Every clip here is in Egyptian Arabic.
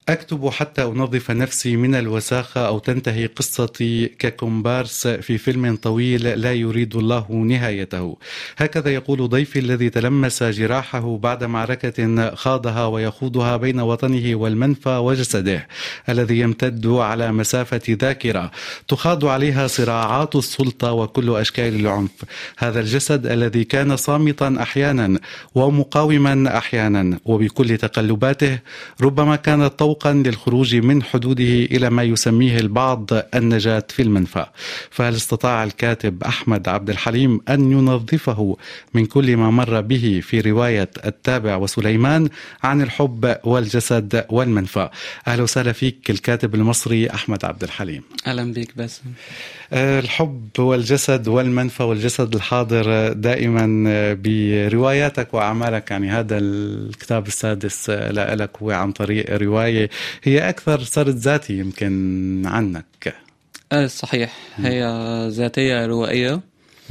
أكتب حتى أنظف نفسي من الوساخة أو تنتهي قصتي ككومبارس في فيلم طويل لا يريد الله نهايته هكذا يقول ضيفي الذي تلمس جراحه بعد معركة خاضها ويخوضها بين وطنه والمنفى وجسده الذي يمتد على مسافة ذاكرة تخاض عليها صراعات السلطة وكل أشكال العنف هذا الجسد الذي كان صامتا أحيانا ومقاوما أحيانا وبكل تقلباته ربما كان طوقا للخروج من حدوده إلى ما يسميه البعض النجاة في المنفى فهل استطاع الكاتب أحمد عبد الحليم أن ينظفه من كل ما مر به في رواية التابع وسليمان عن الحب والجسد والمنفى أهلا وسهلا فيك الكاتب المصري أحمد عبد الحليم أهلا بك باسم الحب والجسد والمنفى والجسد الحاضر دائما برواياتك واعمالك يعني هذا الكتاب السادس لك هو عن طريق روايه هي اكثر سرد ذاتي يمكن عنك آه صحيح هي ذاتيه روائيه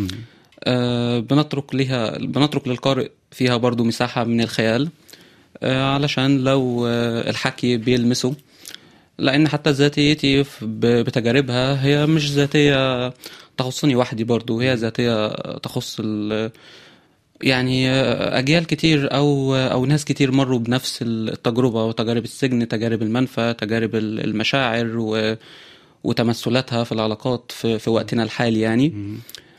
آه بنترك لها بنترك للقارئ فيها برضو مساحه من الخيال آه علشان لو آه الحكي بيلمسه لان حتى ذاتيتي بتجاربها هي مش ذاتيه تخصني وحدي برضو هي ذاتيه تخص يعني اجيال كتير او او ناس كتير مروا بنفس التجربه وتجارب السجن تجارب المنفى تجارب المشاعر و وتمثلاتها في العلاقات في, في وقتنا الحالي يعني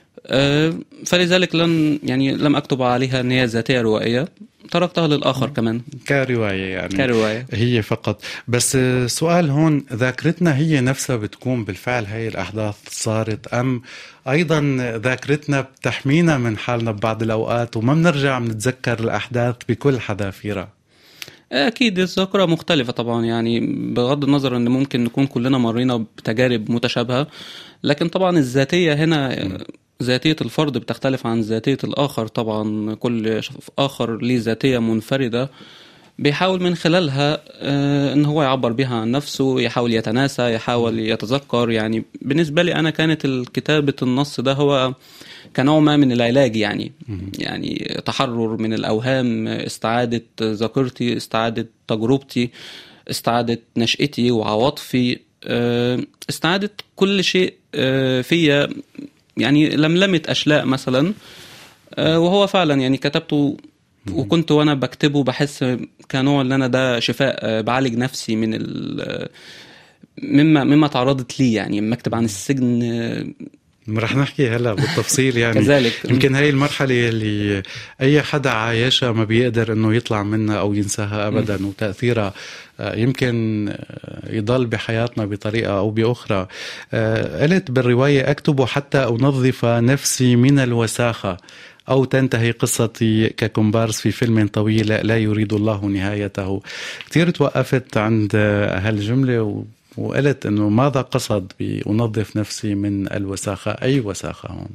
فلذلك لن يعني لم اكتب عليها ان هي ذاتيه روائيه تركتها للاخر كمان كروايه يعني كروايه هي فقط بس سؤال هون ذاكرتنا هي نفسها بتكون بالفعل هي الاحداث صارت ام ايضا ذاكرتنا بتحمينا من حالنا ببعض الاوقات وما بنرجع بنتذكر الاحداث بكل حذافيرها اكيد الذاكره مختلفه طبعا يعني بغض النظر ان ممكن نكون كلنا مرينا بتجارب متشابهه لكن طبعا الذاتيه هنا م. ذاتية الفرد بتختلف عن ذاتية الآخر طبعا كل آخر ليه ذاتية منفردة بيحاول من خلالها ان هو يعبر بها عن نفسه يحاول يتناسى يحاول يتذكر يعني بالنسبة لي أنا كانت كتابة النص ده هو كنوع ما من العلاج يعني يعني تحرر من الأوهام استعادة ذاكرتي استعادة تجربتي استعادة نشأتي وعواطفي استعادة كل شيء فيا يعني لملمة أشلاء مثلا وهو فعلا يعني كتبته وكنت وانا بكتبه بحس كنوع ان انا ده شفاء بعالج نفسي من ال مما مما تعرضت لي يعني لما اكتب عن السجن رح نحكي هلا بالتفصيل يعني كذلك يمكن هاي المرحلة اللي أي حدا عايشها ما بيقدر إنه يطلع منها أو ينساها أبدا وتأثيرها يمكن يضل بحياتنا بطريقة أو بأخرى قلت بالرواية أكتب حتى أنظف نفسي من الوساخة أو تنتهي قصتي ككومبارس في فيلم طويل لا يريد الله نهايته كثير توقفت عند هالجملة وقلت انه ماذا قصد بأنظف نفسي من الوساخة أي وساخة هون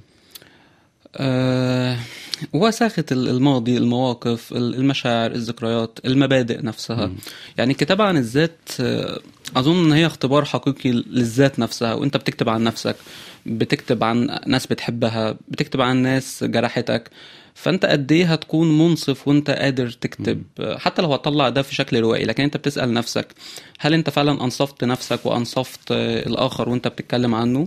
أه وساخة الماضي المواقف المشاعر الذكريات المبادئ نفسها م. يعني الكتابة عن الذات أظن إن هي اختبار حقيقي للذات نفسها وأنت بتكتب عن نفسك بتكتب عن ناس بتحبها بتكتب عن ناس جرحتك فانت قد ايه هتكون منصف وانت قادر تكتب حتى لو هتطلع ده في شكل روائي لكن انت بتسال نفسك هل انت فعلا انصفت نفسك وانصفت الاخر وانت بتتكلم عنه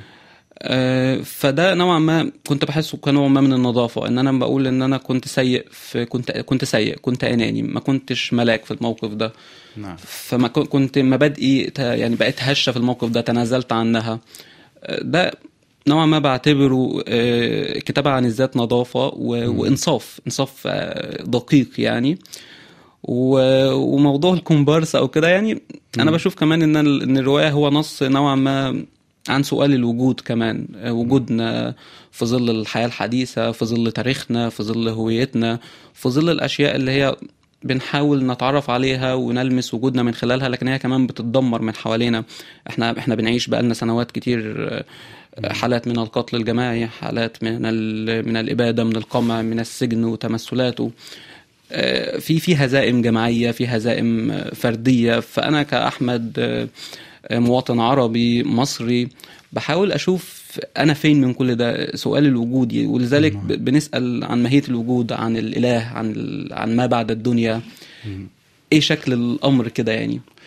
فده نوعا ما كنت بحسه كنوع ما من النظافه ان انا بقول ان انا كنت سيء في كنت كنت سيء كنت اناني ما كنتش ملاك في الموقف ده نعم. فما كنت مبادئي يعني بقيت هشه في الموقف ده تنازلت عنها ده نوعا ما بعتبره كتابة عن الذات نظافة وإنصاف إنصاف دقيق يعني وموضوع الكومبارس أو كده يعني أنا بشوف كمان إن إن الرواية هو نص نوعا ما عن سؤال الوجود كمان وجودنا في ظل الحياة الحديثة في ظل تاريخنا في ظل هويتنا في ظل الأشياء اللي هي بنحاول نتعرف عليها ونلمس وجودنا من خلالها لكن هي كمان بتتدمر من حوالينا احنا احنا بنعيش بقالنا سنوات كتير حالات من القتل الجماعي حالات من من الاباده من القمع من السجن وتمثلاته في في هزائم جماعيه في هزائم فرديه فانا كاحمد مواطن عربي مصري بحاول اشوف انا فين من كل ده سؤال الوجود ولذلك بنسال عن ماهيه الوجود عن الاله عن عن ما بعد الدنيا ايه شكل الامر كده يعني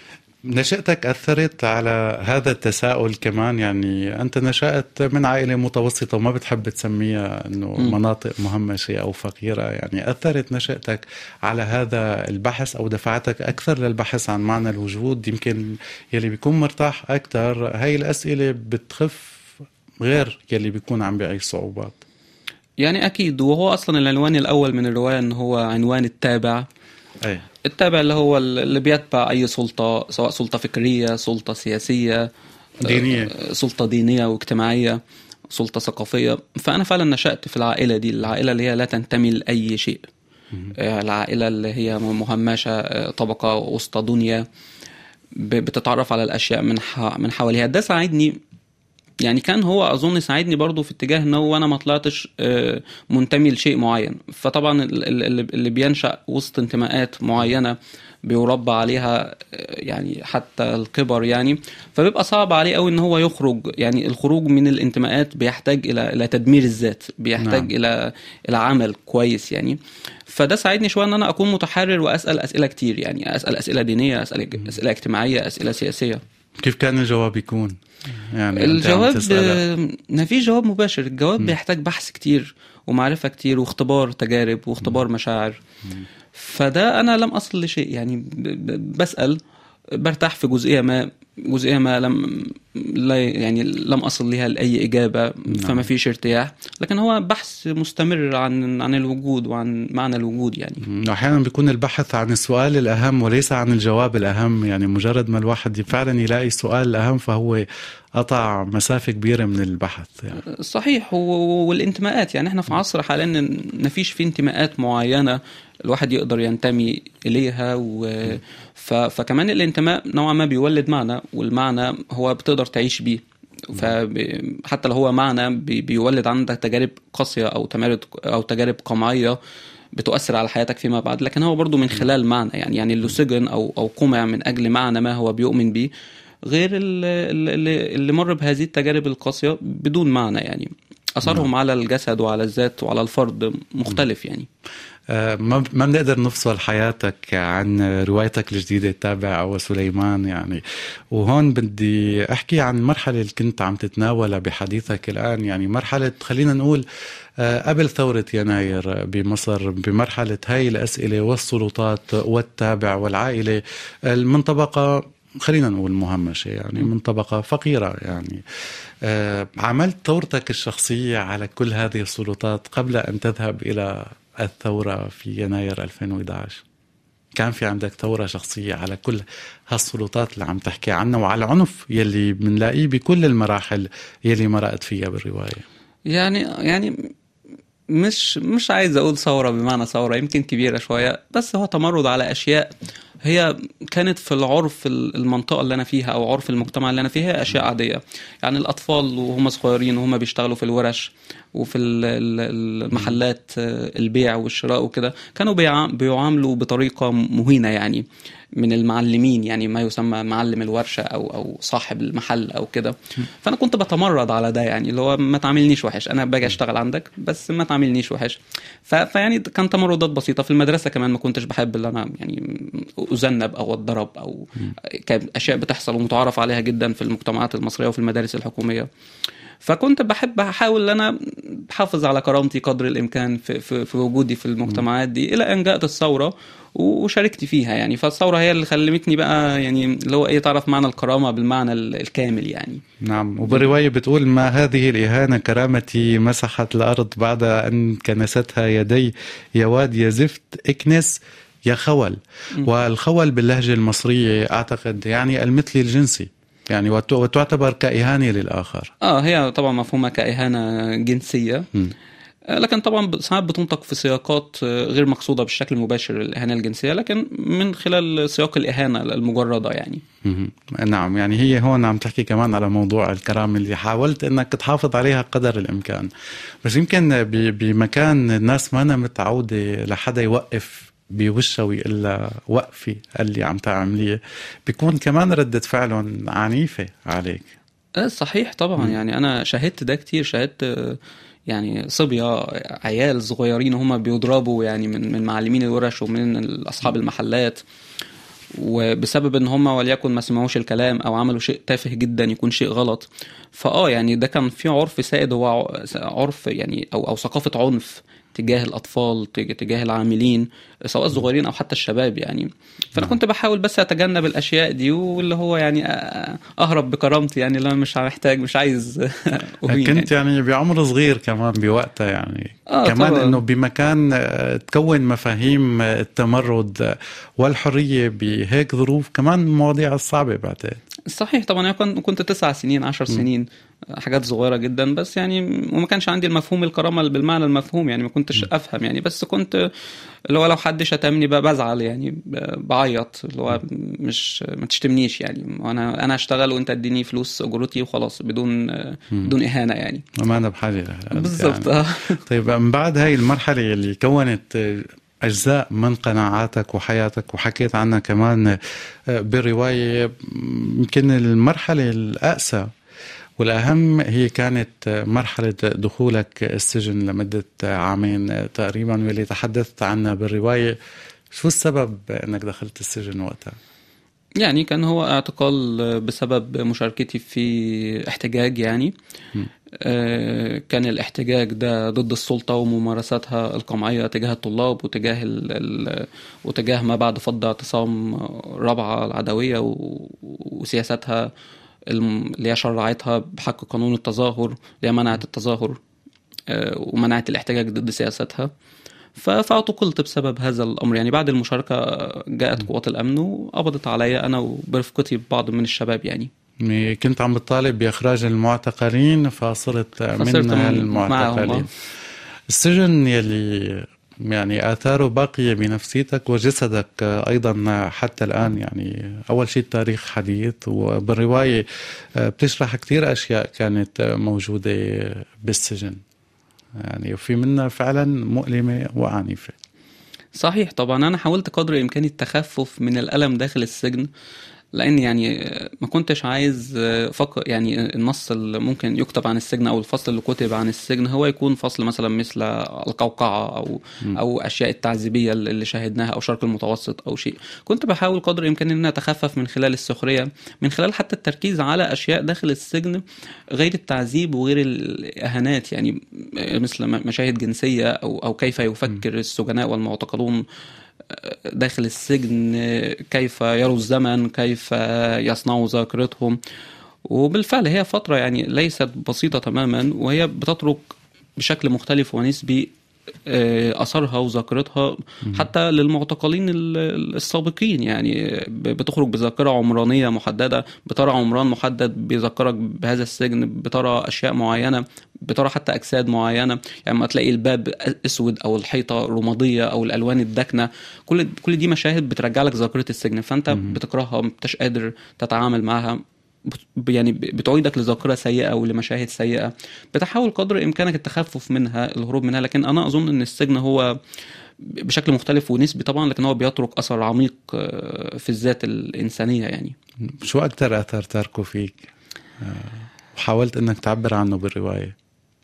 نشأتك أثرت على هذا التساؤل كمان يعني أنت نشأت من عائلة متوسطة وما بتحب تسميها أنه م. مناطق مهمشة أو فقيرة يعني أثرت نشأتك على هذا البحث أو دفعتك أكثر للبحث عن معنى الوجود يمكن يلي بيكون مرتاح أكثر هاي الأسئلة بتخف غير يلي بيكون عم بيعيش صعوبات يعني اكيد وهو اصلا العنوان الاول من الروايه ان هو عنوان التابع أي التابع اللي هو اللي بيتبع اي سلطه سواء سلطه فكريه سلطه سياسيه دينية. آه، سلطه دينيه واجتماعيه سلطه ثقافيه فانا فعلا نشات في العائله دي العائله اللي هي لا تنتمي لاي شيء آه، العائله اللي هي مهمشه آه، طبقه وسطى دنيا ب- بتتعرف على الاشياء من ح- من حواليها ده ساعدني يعني كان هو اظن ساعدني برضو في اتجاه ان هو انا ما طلعتش آه، منتمي لشيء معين فطبعا ال- ال- اللي اللي بينشا وسط انتماءات معينه بيربى عليها آه، يعني حتى الكبر يعني فبيبقى صعب عليه قوي ان هو يخرج يعني الخروج من الانتماءات بيحتاج الى الى تدمير الذات بيحتاج نعم. نعم. الى الى عمل كويس يعني فده ساعدني شويه ان انا اكون متحرر واسال اسئله كتير يعني اسال اسئله دينيه اسال اسئله اجتماعيه اسئله سياسيه كيف كان الجواب يكون؟ يعني أنت عم الجواب تسألها. آه، ما فيش جواب مباشر الجواب بيحتاج بحث كتير ومعرفة كتير واختبار تجارب واختبار مشاعر فده أنا لم أصل لشيء يعني ب- ب- بسأل برتاح في جزئية ما جزئية ما لم لا يعني لم أصل لها لأي إجابة فما فيش ارتياح لكن هو بحث مستمر عن عن الوجود وعن معنى الوجود يعني مم. احيانا بيكون البحث عن السؤال الاهم وليس عن الجواب الاهم يعني مجرد ما الواحد فعلا يلاقي السؤال الاهم فهو قطع مسافه كبيره من البحث يعني. صحيح و- و- والانتماءات يعني احنا في عصر حاليا إن مفيش في انتماءات معينه الواحد يقدر ينتمي اليها و... ف... فكمان الانتماء نوعا ما بيولد معنى والمعنى هو بتقدر تعيش بيه فحتى لو هو معنى بي... بيولد عندك تجارب قاسيه او تجارب او تجارب قمعيه بتؤثر على حياتك فيما بعد لكن هو برضو من خلال معنى يعني يعني اللي سجن او او قمع من اجل معنى ما هو بيؤمن بيه غير اللي, اللي, اللي مر بهذه التجارب القاسيه بدون معنى يعني اثرهم على الجسد وعلى الذات وعلى الفرد مختلف يعني آه، ما ما بنقدر نفصل حياتك عن روايتك الجديده التابع او سليمان يعني وهون بدي احكي عن المرحله اللي كنت عم تتناولها بحديثك الان يعني مرحله خلينا نقول آه، قبل ثورة يناير بمصر بمرحلة هاي الأسئلة والسلطات والتابع والعائلة من طبقة خلينا نقول مهمشة يعني من طبقة فقيرة يعني آه، عملت ثورتك الشخصية على كل هذه السلطات قبل أن تذهب إلى الثورة في يناير 2011 كان في عندك ثورة شخصية على كل هالسلطات اللي عم تحكي عنها وعلى العنف يلي بنلاقيه بكل المراحل يلي مرقت فيها بالرواية يعني يعني مش مش عايز اقول ثوره بمعنى ثوره يمكن كبيره شويه بس هو تمرد على اشياء هي كانت في العرف المنطقه اللي انا فيها او عرف المجتمع اللي انا فيها هي اشياء عاديه يعني الاطفال وهم صغيرين وهم بيشتغلوا في الورش وفي ال- ال- المحلات آه، البيع والشراء وكده كانوا بيع- بيعاملوا بطريقه مهينه يعني من المعلمين يعني ما يسمى معلم الورشه او او صاحب المحل او كده فانا كنت بتمرد على ده يعني اللي هو ما تعاملنيش وحش انا باجي اشتغل عندك بس ما تعاملنيش وحش ف- فيعني كان تمردات بسيطه في المدرسه كمان ما كنتش بحب ان انا يعني اذنب او اتضرب او كانت اشياء بتحصل ومتعارف عليها جدا في المجتمعات المصريه وفي المدارس الحكوميه فكنت بحب احاول ان انا احافظ على كرامتي قدر الامكان في, في, في وجودي في المجتمعات دي الى ان جاءت الثوره وشاركت فيها يعني فالثوره هي اللي خلمتني بقى يعني اللي هو ايه تعرف معنى الكرامه بالمعنى ال- الكامل يعني نعم وبالرواية بتقول ما هذه الإهانة كرامتي مسحت الأرض بعد أن كنستها يدي يا واد يا زفت اكنس يا خول والخول باللهجة المصرية أعتقد يعني المثلي الجنسي يعني وت- وتعتبر كإهانة للآخر اه هي طبعا مفهومه كاهانه جنسيه مم. آه، لكن طبعا ب- ساعات بتنطق في سياقات آه، غير مقصوده بالشكل المباشر الاهانه الجنسيه لكن من خلال سياق الاهانه المجرده يعني مهم. نعم يعني هي هون عم تحكي كمان على موضوع الكرامة اللي حاولت انك تحافظ عليها قدر الامكان بس يمكن ب- بمكان الناس ما أنا متعودة لحدا يوقف بوشها ويقول لها وقفي اللي عم تعمليه بيكون كمان ردة فعلهم عنيفة عليك اه صحيح طبعا يعني انا شاهدت ده كتير شاهدت آه، يعني صبية عيال صغيرين هم بيضربوا يعني من من معلمين الورش ومن اصحاب المحلات وبسبب ان هم وليكن ما سمعوش الكلام او عملوا شيء تافه جدا يكون شيء غلط فاه يعني ده كان في عرف سائد هو ع- عرف يعني او او ثقافه عنف تجاه الاطفال تج- تجاه العاملين سواء الصغيرين او حتى الشباب يعني فانا كنت بحاول بس اتجنب الاشياء دي واللي هو يعني أ- اهرب بكرامتي يعني اللي انا مش محتاج مش عايز أهين كنت يعني بعمر صغير كمان بوقتها يعني آه، كمان طبعاً. انه بمكان آه، تكون مفاهيم آه، التمرد آه، والحريه بهيك ظروف كمان مواضيع صعبه بعتقد صحيح طبعا انا كنت كنت تسع سنين عشر سنين حاجات صغيره جدا بس يعني وما كانش عندي المفهوم الكرامه بالمعنى المفهوم يعني ما كنتش افهم يعني بس كنت اللي هو لو حد شتمني بقى بزعل يعني ب- بعيط اللي هو مش ما تشتمنيش يعني وانا انا اشتغل وانت اديني فلوس اجرتي وخلاص بدون بدون اهانه يعني ما انا بحاجه لها بالضبط يعني. اه طيب من بعد هاي المرحله اللي كونت آه، أجزاء من قناعاتك وحياتك وحكيت عنها كمان آه، بالرواية يمكن المرحلة الأقسى والأهم هي كانت آه، مرحلة دخولك السجن لمدة آه، عامين آه، تقريبا واللي تحدثت عنها بالرواية شو السبب أنك دخلت السجن وقتها؟ يعني كان هو اعتقال بسبب مشاركتي في احتجاج يعني آه، كان الاحتجاج ده ضد السلطة وممارساتها القمعية تجاه الطلاب وتجاه ال... ال... وتجاه ما بعد فض اعتصام رابعة العدوية و... وسياساتها الم- اللي هي شرعتها بحق قانون التظاهر اللي هي منعت التظاهر آه، ومنعت الاحتجاج ضد سياساتها ف- فاعتقلت بسبب هذا الامر يعني بعد المشاركه جاءت قوات الامن وقبضت عليا انا وبرفقتي بعض من الشباب يعني يعني كنت عم بتطالب بإخراج المعتقلين فصرت فصرت من من- معهم المعتقلين آه. السجن يلي يعني آثاره باقية بنفسيتك وجسدك أيضا حتى الآن يعني أول شيء تاريخ حديث وبالرواية بتشرح كثير أشياء كانت موجودة بالسجن يعني وفي منها فعلا مؤلمة وعنيفة صحيح طبعا انا حاولت قدر الامكان التخفف من الالم داخل السجن لان يعني ما كنتش عايز فقط يعني النص اللي ممكن يكتب عن السجن او الفصل اللي كتب عن السجن هو يكون فصل مثلا مثل القوقعه او او اشياء التعذيبيه اللي شاهدناها او شرق المتوسط او شيء كنت بحاول قدر الامكان ان أنا اتخفف من خلال السخريه من خلال حتى التركيز على اشياء داخل السجن غير التعذيب وغير الاهانات يعني مثل مشاهد جنسيه او او كيف يفكر السجناء والمعتقلون داخل السجن كيف يروا الزمن كيف يصنعوا ذاكرتهم وبالفعل هي فترة يعني ليست بسيطة تماما وهي بتترك بشكل مختلف ونسبي اثرها وذاكرتها حتى للمعتقلين السابقين يعني بتخرج بذاكره عمرانيه محدده بترى عمران محدد بيذكرك بهذا السجن بترى اشياء معينه بترى حتى اجساد معينه يعني ما تلاقي الباب اسود او الحيطه رماديه او الالوان الداكنه كل كل دي مشاهد بترجع لك ذاكره السجن فانت بتكرهها ما بتش قادر تتعامل معها يعني بتعيدك لذاكره سيئه ولمشاهد سيئه بتحاول قدر امكانك التخفف منها الهروب منها لكن انا اظن ان السجن هو بشكل مختلف ونسبي طبعا لكن هو بيترك اثر عميق في الذات الانسانيه يعني شو اكثر اثر تركه فيك وحاولت انك تعبر عنه بالروايه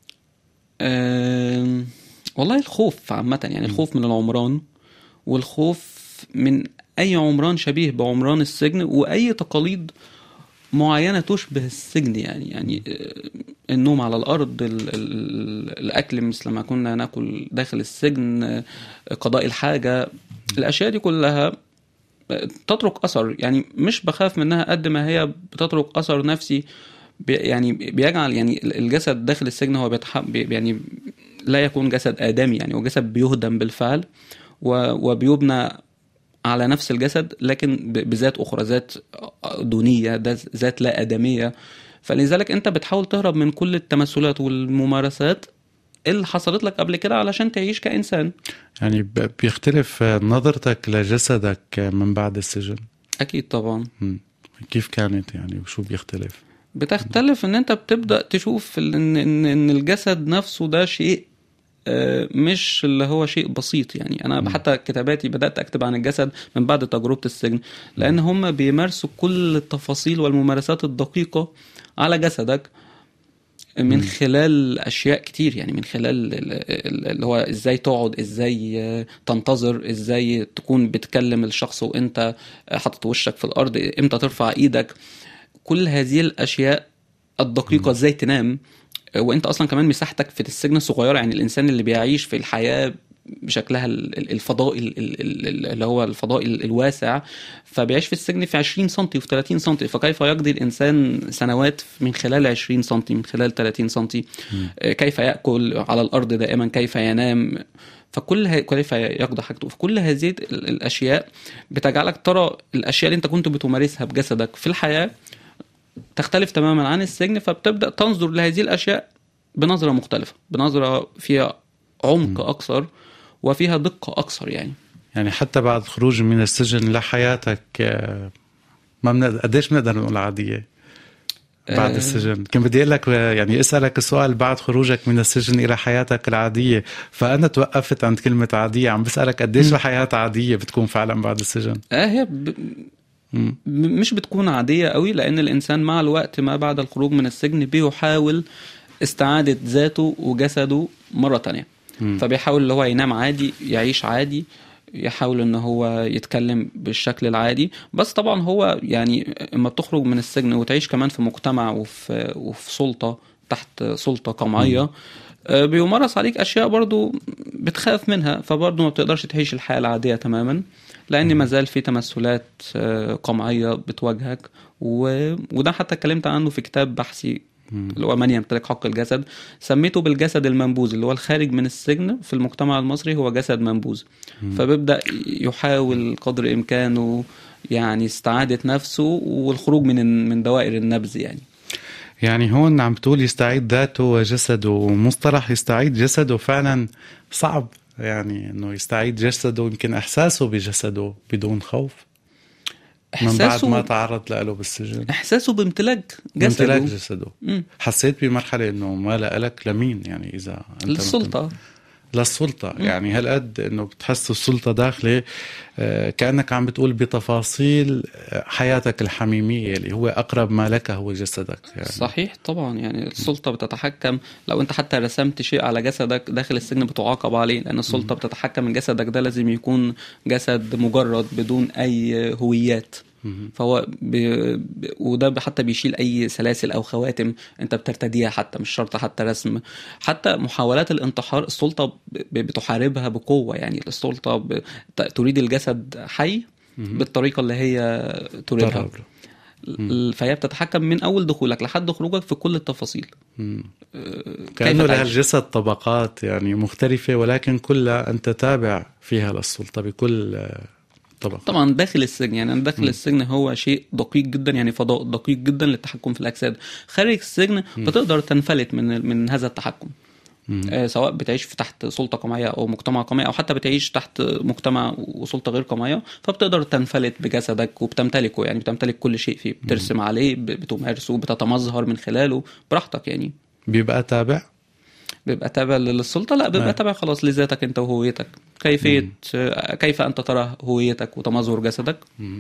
أه والله الخوف عامه يعني الخوف من العمران والخوف من اي عمران شبيه بعمران السجن واي تقاليد معينة تشبه السجن يعني يعني النوم على الأرض ال ال الأكل مثل ما كنا ناكل داخل السجن قضاء الحاجة الأشياء دي كلها تترك أثر يعني مش بخاف منها قد ما هي بتترك أثر نفسي بي يعني بيجعل يعني الجسد داخل السجن هو بيتح يعني لا يكون جسد آدمي يعني هو جسد بيهدم بالفعل وبيبنى على نفس الجسد لكن بذات اخرى ذات دونيه ذات لا ادميه فلذلك انت بتحاول تهرب من كل التمثلات والممارسات اللي حصلت لك قبل كده علشان تعيش كانسان يعني بيختلف نظرتك لجسدك من بعد السجن اكيد طبعا كيف كانت يعني وشو بيختلف بتختلف ان انت بتبدا تشوف ان ان الجسد نفسه ده شيء مش اللي هو شيء بسيط يعني انا م. حتى كتاباتي بدات اكتب عن الجسد من بعد تجربه السجن لان هم بيمارسوا كل التفاصيل والممارسات الدقيقه على جسدك من خلال اشياء كتير يعني من خلال ال- ال- اللي هو ازاي تقعد ازاي آه، تنتظر ازاي تكون بتكلم الشخص وانت آه، حاطط وشك في الارض امتى ترفع ايدك كل هذه الاشياء الدقيقه ازاي تنام آه، وانت اصلا كمان مساحتك في السجن صغيره يعني الانسان اللي بيعيش في الحياه بشكلها ال- ال- الفضائي ال- ال- ال- اللي هو الفضائي ال- الواسع فبيعيش في السجن في 20 سم وفي 30 سم فكيف يقضي الانسان سنوات من خلال 20 سم من خلال 30 سم كيف ياكل على الارض دائما كيف ينام فكل ه... كيف يقضي حاجته فكل هذه ال- الاشياء بتجعلك ترى الاشياء اللي انت كنت بتمارسها بجسدك في الحياه تختلف تماما عن السجن فبتبدا تنظر لهذه الاشياء بنظره مختلفه بنظره فيها عمق اكثر وفيها دقه اكثر يعني يعني حتى بعد خروج من السجن لحياتك آه، ما بنقدر قديش بنقدر نقول عادية بعد آه. السجن كنت بدي اقول لك آه، يعني اسالك السؤال بعد خروجك من السجن الى حياتك العاديه فانا توقفت عند كلمه عاديه عم بسالك قديش الحياه عاديه بتكون فعلا بعد السجن اه هي ب... مم. م- مش بتكون عادية قوي لأن الإنسان مع الوقت ما بعد الخروج من السجن بيحاول استعادة ذاته وجسده مرة تانية مم. فبيحاول اللي هو ينام عادي يعيش عادي يحاول ان هو يتكلم بالشكل العادي بس طبعا هو يعني اما بتخرج من السجن وتعيش كمان في مجتمع وفي وفي سلطة تحت سلطة قمعية آه، بيمارس عليك اشياء برضو بتخاف منها فبرضو ما بتقدرش تعيش الحياة العادية تماما لان ما زال في تمثلات آه، قمعية بتواجهك و... وده حتى اتكلمت عنه في كتاب بحثي اللي هو من يمتلك حق الجسد سميته بالجسد المنبوذ اللي هو الخارج من السجن في المجتمع المصري هو جسد منبوذ فبيبدا يحاول قدر امكانه يعني استعاده نفسه والخروج من من دوائر النبذ يعني يعني هون عم تقول يستعيد ذاته وجسده ومصطلح يستعيد جسده فعلا صعب يعني انه يستعيد جسده يمكن احساسه بجسده بدون خوف من بعد احساسه ما تعرض له بالسجن احساسه بامتلاك امتلاك جسده جسده مم. حسيت بمرحله انه ما لك لمين يعني اذا انت للسلطه للسلطة يعني هالقد انه بتحس السلطة داخلة آه، كأنك عم بتقول بتفاصيل آه، حياتك الحميمية اللي هو أقرب ما لك هو جسدك يعني صحيح طبعا يعني السلطة بتتحكم لو انت حتى رسمت شيء على جسدك داخل السجن بتعاقب عليه لان السلطة بتتحكم من جسدك ده لازم يكون جسد مجرد بدون اي هويات فهو ب... ب... وده حتى بيشيل اي سلاسل او خواتم انت بترتديها حتى مش شرط حتى رسم حتى محاولات الانتحار السلطه ب... ب- بتحاربها بقوه يعني السلطه ب... ت- تريد الجسد حي بالطريقه اللي هي تريدها طرب. ال- فهي بتتحكم من اول دخولك لحد خروجك في كل التفاصيل مم. آه، كأنه كيف لها تعيش. الجسد طبقات يعني مختلفة ولكن كلها أنت تابع فيها للسلطة بكل آه، طبقة طبعا داخل السجن يعني أنا داخل السجن هو شيء دقيق جدا يعني فضاء دقيق جدا للتحكم في الاجساد خارج السجن بتقدر تنفلت من من هذا التحكم آه سواء بتعيش في تحت سلطه قمعيه او مجتمع قمعي او حتى بتعيش تحت مجتمع وسلطه غير قمعيه فبتقدر تنفلت بجسدك وبتمتلكه يعني بتمتلك كل شيء فيه بترسم عليه ب- بتمارسه بتتمظهر من خلاله براحتك يعني بيبقى تابع بيبقى تابع للسلطه لا بيبقى نعم. تابع خلاص لذاتك انت وهويتك كيفيه آه، كيف انت ترى هويتك وتمظهر جسدك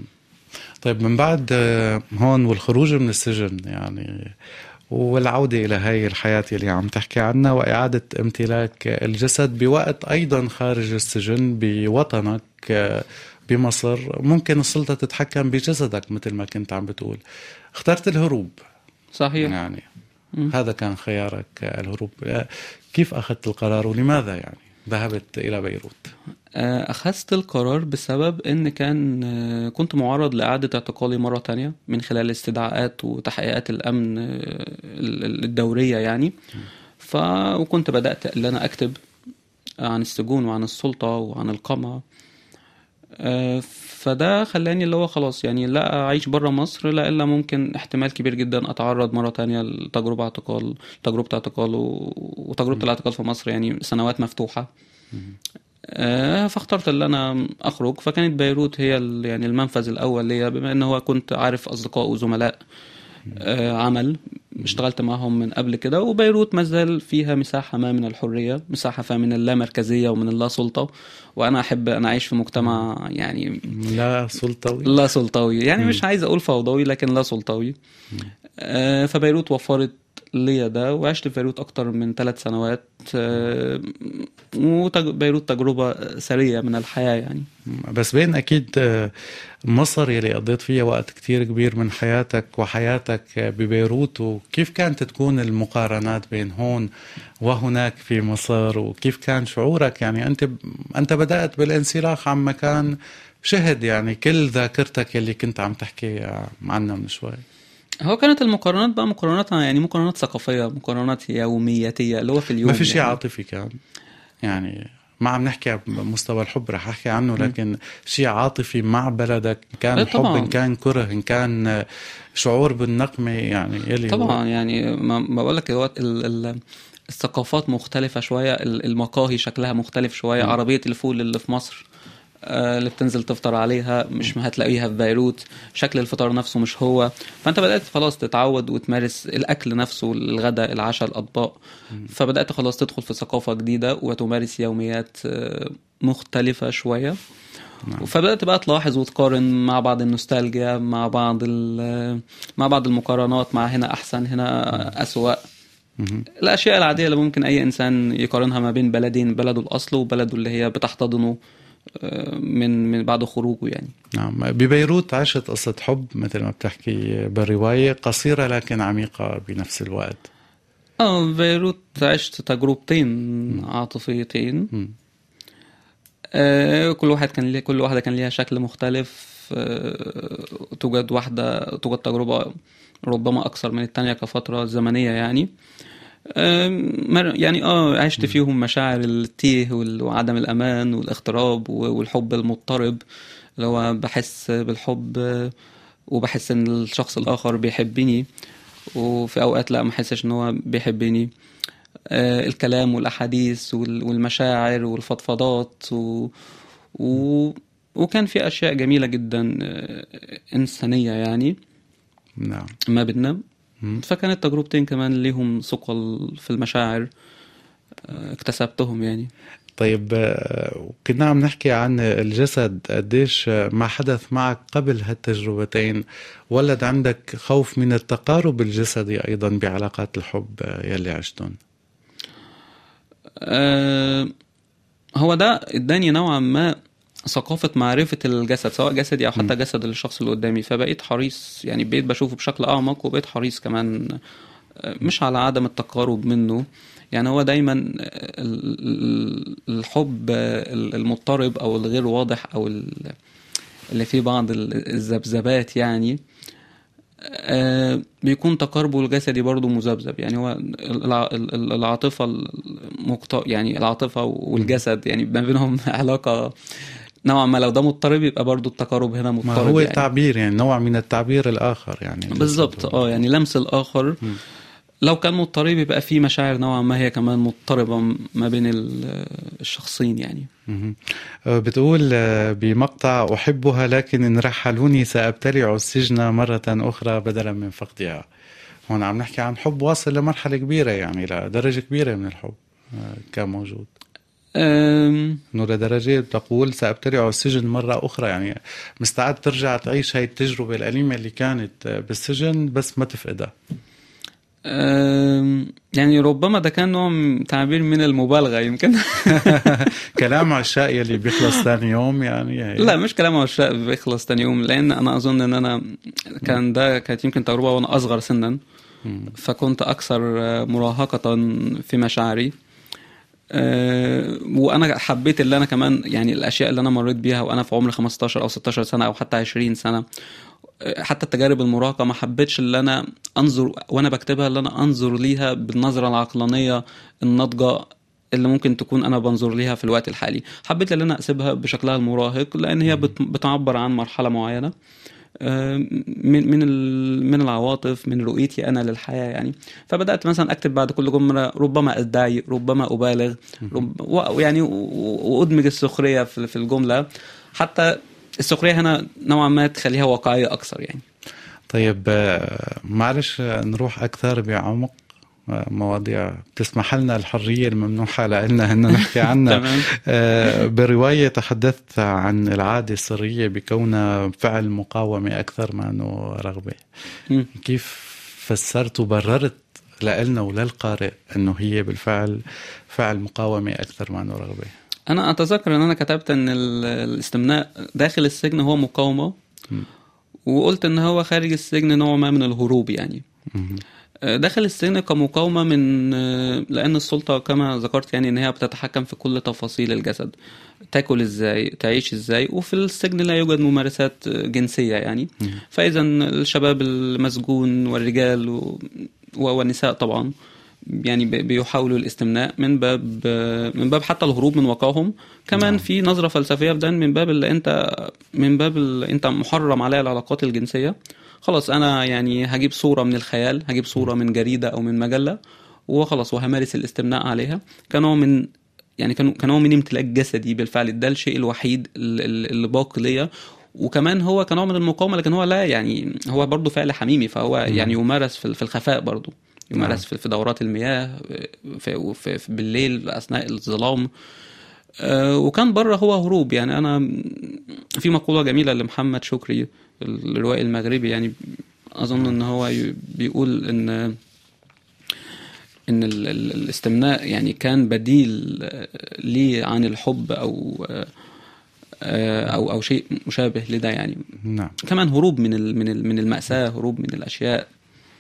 طيب من بعد آه، هون والخروج من السجن يعني والعودة إلى هاي الحياة اللي عم تحكي عنها وإعادة امتلاك الجسد بوقت أيضا خارج السجن بوطنك آه، بمصر ممكن السلطة تتحكم بجسدك مثل ما كنت عم بتقول اخترت الهروب صحيح يعني هذا كان خيارك آه، الهروب آه، كيف أخذت القرار ولماذا يعني ذهبت إلى بيروت آه، أخذت القرار بسبب إن كان آه، كنت معرض لإعادة اعتقالي مرة تانية من خلال استدعاءات وتحقيقات الأمن آه، ال- ال- الدورية يعني ف وكنت بدأت إن أنا أكتب عن السجون وعن السلطة وعن القمع آه، فده خلاني اللي هو خلاص يعني لا أعيش برا مصر لا إلا ممكن احتمال كبير جدا أتعرض مرة تانية لتجربة اعتقال تجربة اعتقال و- وتجربة الاعتقال في مصر يعني سنوات مفتوحة آه، فاخترت ان انا اخرج فكانت بيروت هي ال- يعني المنفذ الاول ليا بما ان هو كنت عارف اصدقاء وزملاء آه، عمل اشتغلت معهم من قبل كده وبيروت ما زال فيها مساحه ما من الحريه مساحه فيها من اللامركزيه ومن اللا سلطه وانا احب انا اعيش في مجتمع يعني لا سلطوي لا سلطوي يعني مش عايز اقول فوضوي لكن لا سلطوي آه، فبيروت وفرت ليا ده وعشت في بيروت أكتر من ثلاث سنوات آه، وبيروت تجربة سرية من الحياة يعني بس بين اكيد آه، مصر يلي قضيت فيها وقت كتير كبير من حياتك وحياتك ببيروت وكيف كانت تكون المقارنات بين هون وهناك في مصر وكيف كان شعورك يعني انت انت بدات بالانسلاخ عن مكان شهد يعني كل ذاكرتك يلي كنت عم تحكي عنها من شوي هو كانت المقارنات بقى مقارنات يعني مقارنات ثقافية مقارنات يومياتية اللي هو في اليوم ما في شيء يعني. عاطفي كان يعني ما عم نحكي بمستوى الحب رح احكي عنه لكن شيء عاطفي مع بلدك إن كان إيه حب طبعاً. ان كان كره ان كان شعور بالنقمه يعني يلي هو- طبعا يعني ما, ما بقول لك هو ال ال الثقافات مختلفة شوية ال- المقاهي شكلها مختلف شوية م. عربية الفول اللي في مصر آه، اللي بتنزل تفطر عليها مش ما هتلاقيها في بيروت شكل الفطار نفسه مش هو فانت بدأت خلاص تتعود وتمارس الأكل نفسه الغداء العشاء الأطباق فبدأت خلاص تدخل في ثقافة جديدة وتمارس يوميات آه، مختلفة شوية نعم. فبدأت بقى تلاحظ وتقارن مع بعض النوستالجيا مع بعض ال- مع بعض المقارنات مع هنا أحسن هنا أسوأ مهم. الأشياء العادية اللي ممكن أي إنسان يقارنها ما بين بلدين بلده الأصل وبلده اللي هي بتحتضنه آه، من من بعد خروجه يعني نعم ببيروت عشت قصة حب مثل ما بتحكي بالرواية قصيرة لكن عميقة بنفس الوقت اه بيروت عشت تجربتين عاطفيتين مم. آه، كل واحد كان ليه كل واحدة كان ليها شكل مختلف آه، توجد واحدة توجد تجربة ربما أكثر من التانية كفترة زمنية يعني آم، مر- يعني اه عشت فيهم مشاعر التيه وال- وعدم الأمان والاغتراب و- والحب المضطرب اللي هو بحس بالحب آه، وبحس إن الشخص الآخر بيحبني وفي أوقات لا ما أحسش إن هو بيحبني آه، الكلام والأحاديث وال- والمشاعر والفضفضات و... و... وكان في أشياء جميلة جدا آه، إنسانية يعني نعم ما بينا مم. فكانت تجربتين كمان ليهم ثقل في المشاعر آه، اكتسبتهم يعني طيب آه، كنا عم نحكي عن الجسد قديش آه، ما حدث معك قبل هالتجربتين ولد عندك خوف من التقارب الجسدي أيضا بعلاقات الحب آه، يلي عشتهم آه، هو ده اداني نوعا ما ثقافة معرفة الجسد سواء جسدي أو حتى جسد الشخص اللي قدامي فبقيت حريص يعني بقيت بشوفه بشكل أعمق وبقيت حريص كمان آه، مش على عدم التقارب منه يعني هو دايما ال- ال- الحب آه، المضطرب أو الغير واضح أو ال- اللي فيه بعض ال- الذبذبات يعني آه، بيكون تقاربه الجسدي برضه مذبذب يعني هو الع- ال- العاطفة المقت... يعني العاطفة والجسد يعني ما بينهم علاقة نوعا ما لو ده مضطرب يبقى برضه التقارب هنا ما مضطرب هو يعني. تعبير يعني نوع من التعبير الآخر يعني بالظبط اه يعني لمس الآخر مم. لو كان مضطرب يبقى في مشاعر نوعا ما هي كمان مضطربة ما بين ال- الشخصين يعني مهم. آه، بتقول آه، بمقطع أحبها لكن إن رحلوني سأبتلع السجن مرة أخرى بدلا من فقدها هون عم نحكي عن حب واصل لمرحلة كبيرة يعني لدرجة كبيرة من الحب آه، كان موجود أم، انه لدرجة تقول سأبتلع السجن مرة أخرى يعني مستعد ترجع تعيش هاي التجربة الأليمة اللي كانت آه، بالسجن بس ما تفقدها أم، يعني ربما ده كان نوع من- تعبير من المبالغة يمكن كلام عشاء يلي بيخلص ثاني يوم يعني هي- لا مش كلام عشاق بيخلص تاني يوم لان انا اظن ان انا كان ده كانت يمكن تجربه وانا اصغر سنا مم. فكنت اكثر مراهقه في مشاعري أه، وانا حبيت اللي انا كمان يعني الاشياء اللي انا مريت بيها وانا في عمر 15 او 16 سنه او حتى 20 سنه أه، حتى التجارب المراهقه ما حبيتش اللي انا انظر وانا بكتبها اللي انا انظر ليها بالنظره العقلانيه الناضجه اللي ممكن تكون انا بنظر ليها في الوقت الحالي حبيت ان انا اسيبها بشكلها المراهق لان هي بت- بتعبر عن مرحله معينه آه، من من ال- من العواطف من رؤيتي انا للحياه يعني فبدات مثلا اكتب بعد كل جمله ربما اتضايق ربما ابالغ رب و- يعني و- وادمج السخريه في في الجمله حتى السخريه هنا نوعا ما تخليها واقعيه اكثر يعني طيب آه، معلش آه، نروح أكثر بعمق آه، مواضيع بتسمح لنا الحرية الممنوحة لنا أن نحكي عنها تمام آه، برواية تحدثت عن العادة السرية بكونها فعل مقاومة أكثر ما أنه رغبة مم. كيف فسرت وبررت لنا وللقارئ انه هي بالفعل فعل مقاومه اكثر ما انه رغبه انا اتذكر ان انا كتبت ان ال- الاستمناء داخل السجن هو مقاومه وقلت ان هو خارج السجن نوع ما من الهروب يعني مهم. داخل السجن كمقاومة من لأن السلطة كما ذكرت يعني إن هي بتتحكم في كل تفاصيل الجسد تاكل إزاي تعيش إزاي وفي السجن لا يوجد ممارسات جنسية يعني فإذا الشباب المسجون والرجال و... والنساء طبعا يعني بي- بيحاولوا الاستمناء من باب من باب حتى الهروب من واقعهم كمان نعم. في نظرة فلسفية في ده من باب اللي انت من باب اللي انت محرم عليها العلاقات الجنسية خلاص انا يعني هجيب صورة من الخيال هجيب صورة من جريدة او من مجلة وخلاص وهمارس الاستمناء عليها كنوع من يعني كانوا كنوع من امتلاك جسدي بالفعل ده الشيء الوحيد ال- ال- اللي باقي ليا وكمان هو كنوع من المقاومه لكن هو لا يعني هو برضه فعل حميمي فهو يعني يمارس في في الخفاء برضه يمارس في في دورات المياه في, في, في بالليل اثناء الظلام آه، وكان بره هو هروب يعني انا في مقوله جميله لمحمد شكري الروائي المغربي يعني اظن ان هو ي- بيقول ان ان ال- ال- الاستمناء يعني كان بديل آه، ليه عن الحب او آه، آه، او او شيء مشابه لده يعني نعم كمان هروب من ال- من ال- من المأساة هروب من الاشياء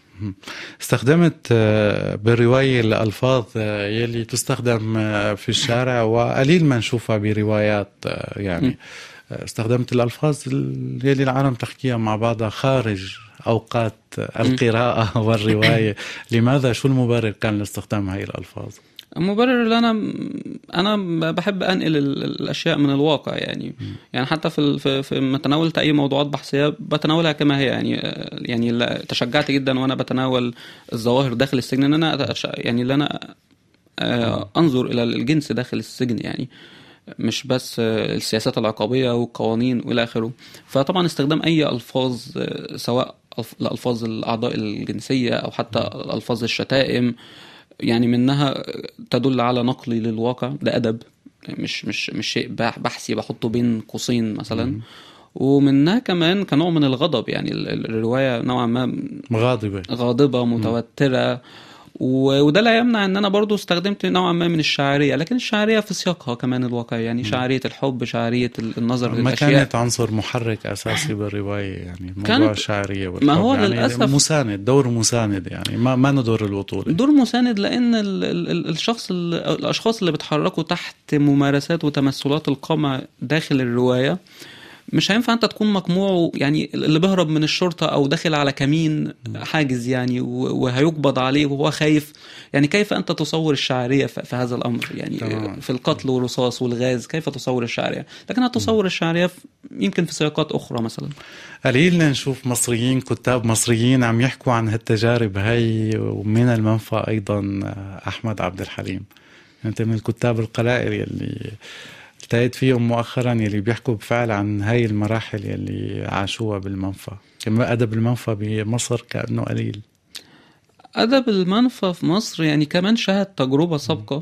استخدمت آه، بالرواية الألفاظ آه، يلي تستخدم آه، في الشارع وقليل ما نشوفها بروايات آه، يعني آه، استخدمت الألفاظ ال- يلي العالم تحكيها مع بعضها خارج أوقات القراءة والرواية لماذا شو المبرر كان لاستخدام هاي الألفاظ المبرر اللي انا انا بحب انقل ال- الاشياء من الواقع يعني يعني حتى في ال- في, في لما تناولت اي موضوعات بحثيه بتناولها كما هي يعني يعني لا- تشجعت جدا وانا بتناول الظواهر داخل السجن ان انا أتش- يعني اللي انا آه، انظر الى الجنس داخل السجن يعني مش بس آه، السياسات العقابيه والقوانين والى اخره فطبعا استخدام اي الفاظ آه، سواء ألف- الالفاظ الاعضاء الجنسيه او حتى الفاظ الشتائم يعني منها تدل على نقلي للواقع ده ادب مش مش مش شيء بح- بحثي بحطه بين قوسين مثلا ومنها كمان كنوع من الغضب يعني ال- ال- الروايه نوعا ما غاضبة غاضبه متوتره و- وده لا يمنع ان انا برضو استخدمت نوعا ما من الشعريه لكن الشعريه في سياقها كمان الواقعي يعني شعريه الحب شعريه ال- النظر ما للاشياء كانت عنصر محرك أساسي بالرواية يعني موضوع كانت- الشعرية ما هو والحب يعني للأسف- مساند دور مساند يعني ما ما ندور البطولة دور مساند لان ال ال ال- الشخص ال- الاشخاص اللي بيتحركوا تحت ممارسات وتمثلات القمع داخل الروايه مش هينفع انت تكون مقموع يعني اللي بيهرب من الشرطه او داخل على كمين حاجز يعني و- وهيقبض عليه وهو خايف يعني كيف انت تصور الشعريه في في هذا الامر يعني تمام. في القتل والرصاص والغاز كيف تصور الشعرية لكن هتصور الشعرية في- يمكن في سياقات أخرى مثلا قليل نشوف مصريين كتاب مصريين عم يحكوا عن هالتجارب هاي ومن المنفى ايضا احمد عبد الحليم انت من الكتاب القلائل يلي التقيت فيهم مؤخرا يلي بيحكوا بفعل عن هاي المراحل يلي عاشوها بالمنفى كما ادب المنفى بمصر كانه قليل أدب المنفى في مصر يعني كمان شهد تجربة سابقة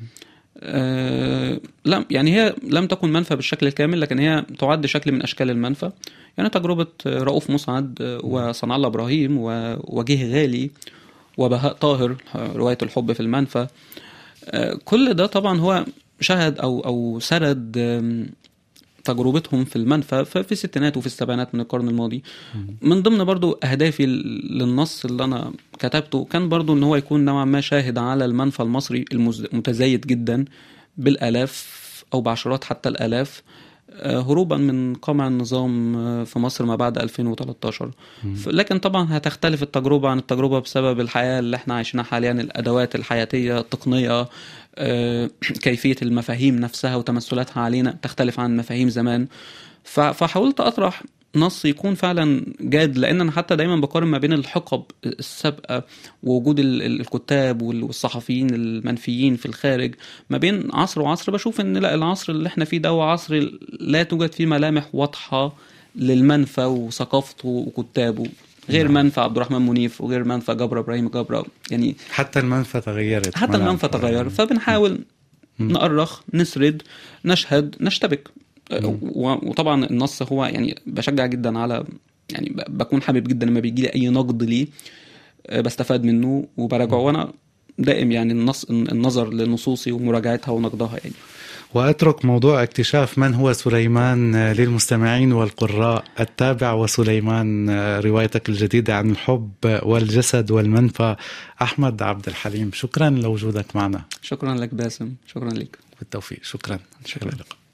آه لم يعني هي لم تكن منفى بالشكل الكامل لكن هي تعد شكل من أشكال المنفى يعني تجربة رؤوف مسعد آه، وصنع الله إبراهيم ووجيه غالي وبهاء طاهر آه، رواية الحب في المنفى آه، كل ده طبعا هو شهد أو أو سرد آم، تجربتهم في المنفى ف- في الستينات وفي السبعينات من القرن الماضي من ضمن برضو أهدافي ل- للنص اللي أنا كتبته كان برضو إن هو يكون نوعا ما شاهد على المنفى المصري المز- المتزايد جدا بالآلاف أو بعشرات حتى الآلاف آه، هروبا من قمع النظام آه، في مصر ما بعد 2013 ف- لكن طبعا هتختلف التجربة عن التجربة بسبب الحياة اللي احنا عايشينها حاليا الأدوات الحياتية التقنية آه، كيفية المفاهيم نفسها وتمثلاتها علينا تختلف عن مفاهيم زمان ف- فحاولت أطرح نص يكون فعلا جاد لان انا حتى دايما بقارن ما بين الحقب السابقه ووجود ال- ال- الكتاب وال- والصحفيين المنفيين في الخارج ما بين عصر وعصر بشوف ان لا العصر اللي احنا فيه ده هو عصر لا توجد فيه ملامح واضحه للمنفى وثقافته وكتابه غير منفى عبد الرحمن منيف وغير منفى جبر ابراهيم جبر يعني حتى المنفى تغيرت حتى المنفى تغير فبنحاول نأرخ نسرد نشهد نشتبك و- وطبعا النص هو يعني بشجع جدا على يعني ب- بكون حابب جدا لما بيجي لي اي نقد ليه آه، بستفاد منه وبراجعه وانا دائم يعني النص النظر لنصوصي ومراجعتها ونقدها يعني وأترك موضوع اكتشاف من هو سليمان للمستمعين والقراء التابع وسليمان روايتك الجديدة عن الحب والجسد والمنفى أحمد عبد الحليم شكرا لوجودك معنا شكرا لك باسم شكرا لك بالتوفيق شكرا شكرا لك